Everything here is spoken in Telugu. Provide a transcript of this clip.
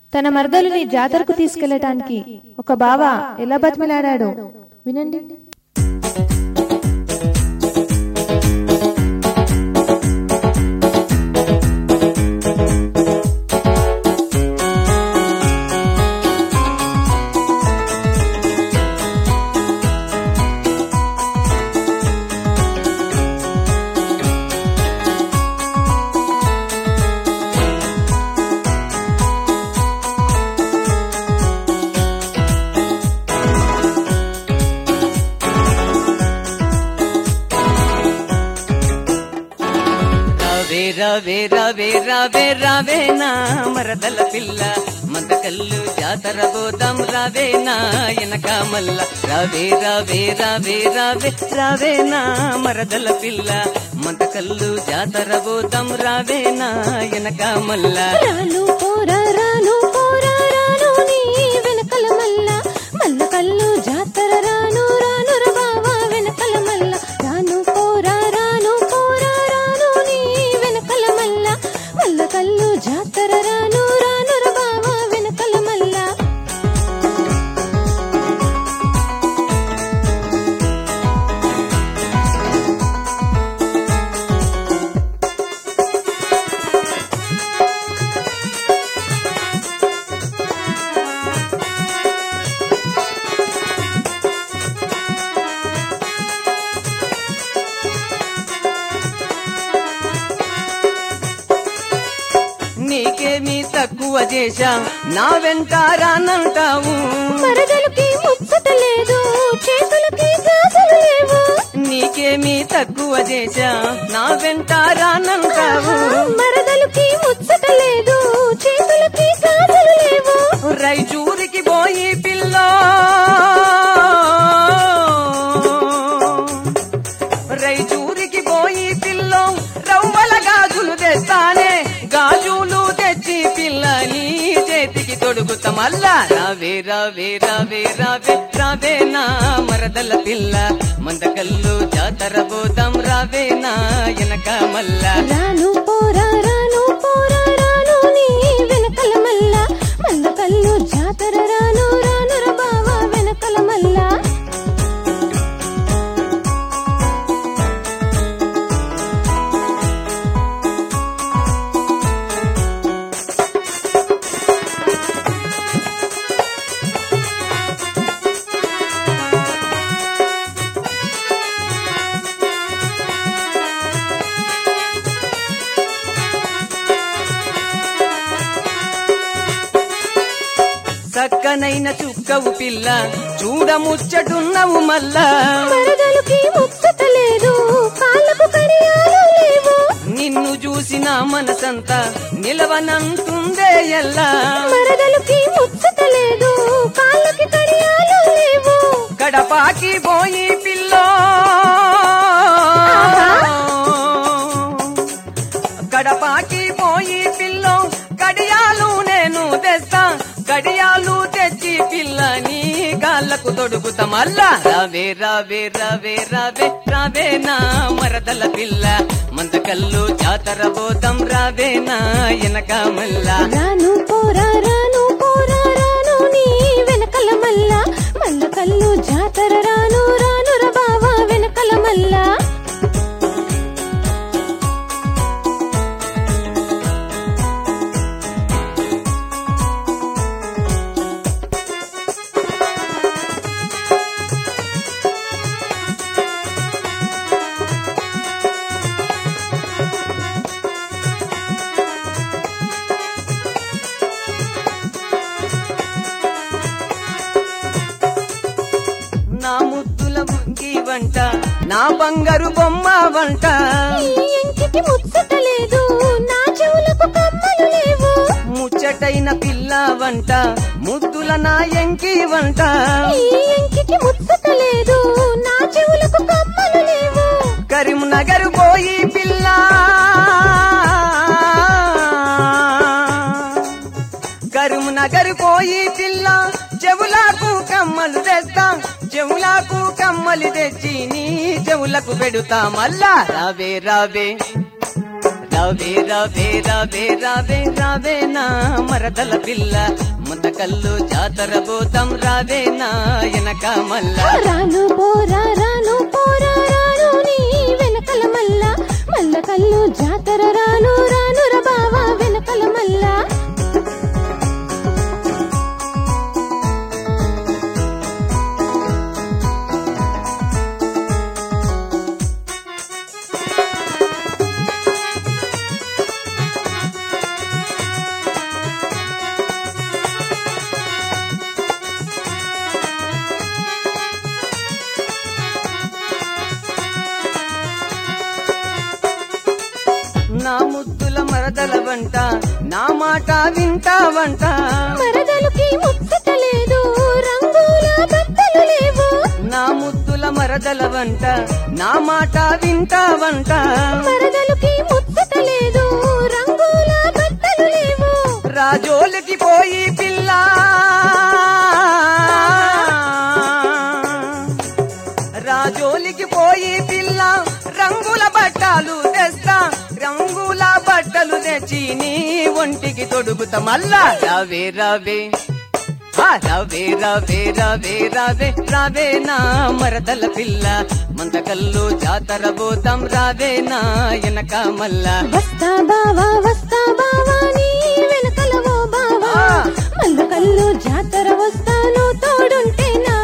తన మరదలుని జాతరకు తీసుకెళ్లటానికి ఒక బావ ఎలా బతిమలాడాడో వినండి రావే రావే రావే రావే రావే నా మరదల పిల్ల మందకల్లు జాతర పోదాం రావే నా ఎనక మల్ల రావే రావే రావే రావే రావే నా మరదల పిల్ల మందకల్లు జాతర పోదాం రావే నా ఎనక మల్ల రాను పోరా రాను పోరా రాను నీ వెనకల మల్ల మల్ల కల్లు జాతర రాను రాను ర బావా వెనకల మల్ల రాను పోరా రాను పోరా రాను నీ వెనకల మల్ల మల్ల కల్లు జాతర రాను రాను ర బావా వెనకల మల్ల నీకేమీ తక్కువ చేశా నా వెంట రానంటావు మరదలకి ముచ్చట లేదు చేతులకి గాజులు లేవు నీకేమీ తక్కువ చేశా నా వెంట రానంటావు మరదలకి ముచ్చట లేదు చేతులకి గాజులు లేవు రైచూరికి పోయి పిల్ల రైచూరికి పోయి పిల్ల రవ్వల గాజులు తెస్తానే గాజులు తెచ్చి పిల్ల నీ చేతికి తొడుగుతా మల్లా రావే రావే రావే రావే రావే నా మరదల పిల్ల మందకల్లు జాతర పోదాం రావే నా ఎనక మల్లా రాను పోరా రాను పోరా రాను నీ వెనకల మల్ల మల్ల కల్లు జాతర రాను రాను ర బావా వెనకల మల్ల చక్కనైన చుక్కవు పిల్ల చూడముచ్చటున్నవు మల్లా మరదలకి ముచ్చట లేదు కాళ్ళకు కడియాలు లేవు నిన్ను చూసిన మనసంతా నిలవనంటుందే ఎల్లా మరదలకి ముచ్చట లేదు కాళ్ళకి కడియాలు లేవు కడపాకి పోయి పిల్ల కడపాకి పోయి పిల్ల కడియాలు నేను తెస్తా కడియాలు తెచ్చి పిల్ల నీ కాళ్ళకు తొడుగుతా మల్లా రావే రావే రావే రావే రావే నా మరదల పిల్ల మందకల్లు జాతర పోతాం రావే నా ఎనక మల్లా రాను పోరా రాను పోరా రాను నీ వెనకల మల్ల మల్ల కల్లు జాతర రాను రాను ర బావా వెనకల మల్ల నా ముద్దుల ముంగి వంట నా బంగారు బొమ్మ వంట ఈ ఇంటికి ముచ్చట లేదు నా చెవులకు కమ్మలు లేవు ముచ్చటైన పిల్ల వంట ముద్దుల నా ఎంకి వంట ఈ ఇంటికి ముచ్చట లేదు నా చెవులకు కమ్మలు లేవు కరీంనగర్ పోయి పిల్ల కరీంనగర్ పోయి పిల్ల చెవులకు కమ్మలు తెస్తా చెవులకు కమ్మలు తెచ్చి నీ చెవులకు పెడుతా మల్లా రావే రావే రావే రావే రావే రావే రావే నా మరదల పిల్ల ముందకల్లు జాతర పోతాం రావే నా ఎనక మల్ల రాను పోరా రాను పోరా రాను నీ వెనకల మల్ల మల్ల కల్లు జాతర రాను రాను ర బావా వెనకల మల్ల నా ముద్దుల మరదల వంట నా మాట వింటావంట మరదలుకి ముచ్చట లేదు రంగుల బట్టలు లేవు నా ముద్దుల మరదల వంట నా మాట వింటావంట మరదలుకి ముచ్చట లేదు రంగుల బట్టలు లేవు రాజోలికి పోయి పిల్ల రాజోలికి పోయి పిల్ల రంగుల బట్టలు తెస్తా రంగుల బట్టలు తెచ్చి నీ ఒంటికి తొడుగుతా మళ్ళా రావే రావే ఆ రావే రావే రావే రావే రావే నా మరదల పిల్ల మందకల్లు జాతర పోతాం రావే నా ఎనక మల్లా వస్తా బావా వస్తా బావా నీ వెనకల ఓ బావా ఆ. మల్ల కల్లు జాతర వస్తాను తోడుంటే నా